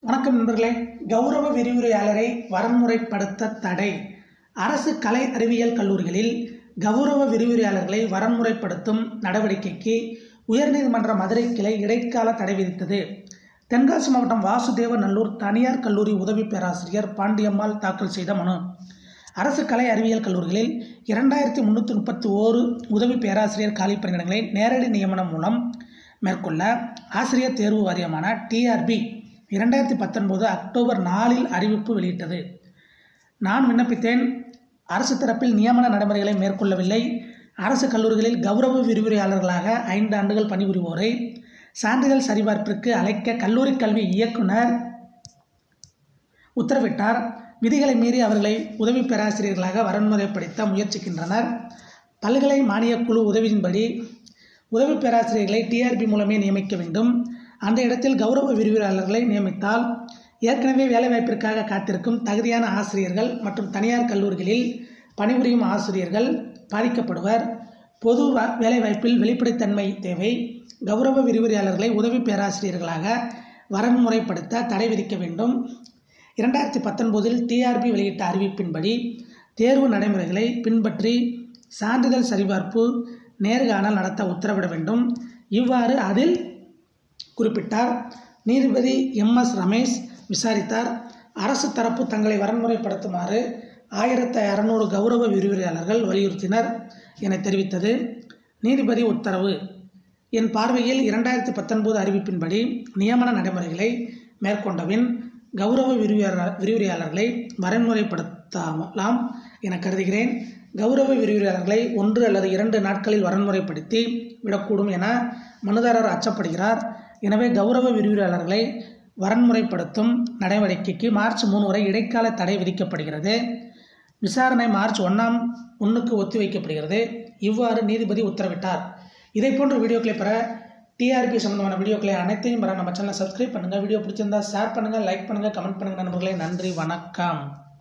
வணக்கம் நண்பர்களே கௌரவ விரிவுரையாளரை வரன்முறைப்படுத்த தடை அரசு கலை அறிவியல் கல்லூரிகளில் கௌரவ விரிவுரையாளர்களை வரன்முறைப்படுத்தும் நடவடிக்கைக்கு உயர்நீதிமன்ற மதுரை கிளை இடைக்கால தடை விதித்தது தென்காசி மாவட்டம் வாசுதேவ நல்லூர் தனியார் கல்லூரி உதவி பேராசிரியர் பாண்டியம்மாள் தாக்கல் செய்த மனு அரசு கலை அறிவியல் கல்லூரிகளில் இரண்டாயிரத்தி முந்நூற்றி முப்பத்தி ஓரு உதவி பேராசிரியர் காலி பணியிடங்களை நேரடி நியமனம் மூலம் மேற்கொள்ள ஆசிரியர் தேர்வு வாரியமான டிஆர்பி இரண்டாயிரத்தி பத்தொன்பது அக்டோபர் நாலில் அறிவிப்பு வெளியிட்டது நான் விண்ணப்பித்தேன் அரசு தரப்பில் நியமன நடைமுறைகளை மேற்கொள்ளவில்லை அரசு கல்லூரிகளில் கௌரவ விரிவுரையாளர்களாக ஐந்து ஆண்டுகள் பணிபுரிவோரை சான்றிதழ் சரிபார்ப்பிற்கு அழைக்க கல்லூரி கல்வி இயக்குனர் உத்தரவிட்டார் விதிகளை மீறி அவர்களை உதவி பேராசிரியர்களாக வரன்முறைப்படுத்த முயற்சிக்கின்றனர் பல்கலை மானியக் குழு உதவியின்படி உதவி பேராசிரியர்களை டிஆர்பி மூலமே நியமிக்க வேண்டும் அந்த இடத்தில் கௌரவ விரிவுரையாளர்களை நியமித்தால் ஏற்கனவே வேலைவாய்ப்பிற்காக காத்திருக்கும் தகுதியான ஆசிரியர்கள் மற்றும் தனியார் கல்லூரிகளில் பணிபுரியும் ஆசிரியர்கள் பாதிக்கப்படுவர் பொது வ- வேலைவாய்ப்பில் வெளிப்படைத்தன்மை தேவை கௌரவ விரிவுரையாளர்களை உதவி பேராசிரியர்களாக வரன்முறைப்படுத்த தடை விதிக்க வேண்டும் இரண்டாயிரத்தி பத்தொன்பதில் டிஆர்பி வெளியிட்ட அறிவிப்பின்படி தேர்வு நடைமுறைகளை பின்பற்றி சான்றிதழ் சரிபார்ப்பு நேர்காணல் நடத்த உத்தரவிட வேண்டும் இவ்வாறு அதில் குறிப்பிட்டார் நீதிபதி எம் எஸ் ரமேஷ் விசாரித்தார் அரசு தரப்பு தங்களை வரன்முறைப்படுத்துமாறு ஆயிரத்தி அறநூறு கௌரவ விரிவுரையாளர்கள் வலியுறுத்தினர் என தெரிவித்தது நீதிபதி உத்தரவு என் பார்வையில் இரண்டாயிரத்தி பத்தொன்பது அறிவிப்பின்படி நியமன நடைமுறைகளை மேற்கொண்டபின் கௌரவ விரிவுரையாளர் விரிவுரையாளர்களை வரன்முறைப்படுத்தலாம் என கருதுகிறேன் கௌரவ விரிவுரையாளர்களை ஒன்று அல்லது இரண்டு நாட்களில் வரன்முறைப்படுத்தி விடக்கூடும் என மனுதாரர் அச்சப்படுகிறார் எனவே கௌரவ விரிவுரையாளர்களை வரன்முறைப்படுத்தும் நடவடிக்கைக்கு மார்ச் மூணு வரை இடைக்கால தடை விதிக்கப்படுகிறது விசாரணை மார்ச் ஒன்றாம் ஒன்றுக்கு ஒத்திவைக்கப்படுகிறது இவ்வாறு நீதிபதி உத்தரவிட்டார் இதை போன்ற வீடியோக்களை பெற டிஆர்பி சம்பந்தமான வீடியோக்களை அனைத்தையும் பெற நம்ம சேனலை சப்ஸ்கிரைப் பண்ணுங்கள் வீடியோ பிடிச்சிருந்தா ஷேர் பண்ணுங்கள் லைக் பண்ணுங்கள் கமெண்ட் பண்ணுங்கள் நண்பர்களே நன்றி வணக்கம்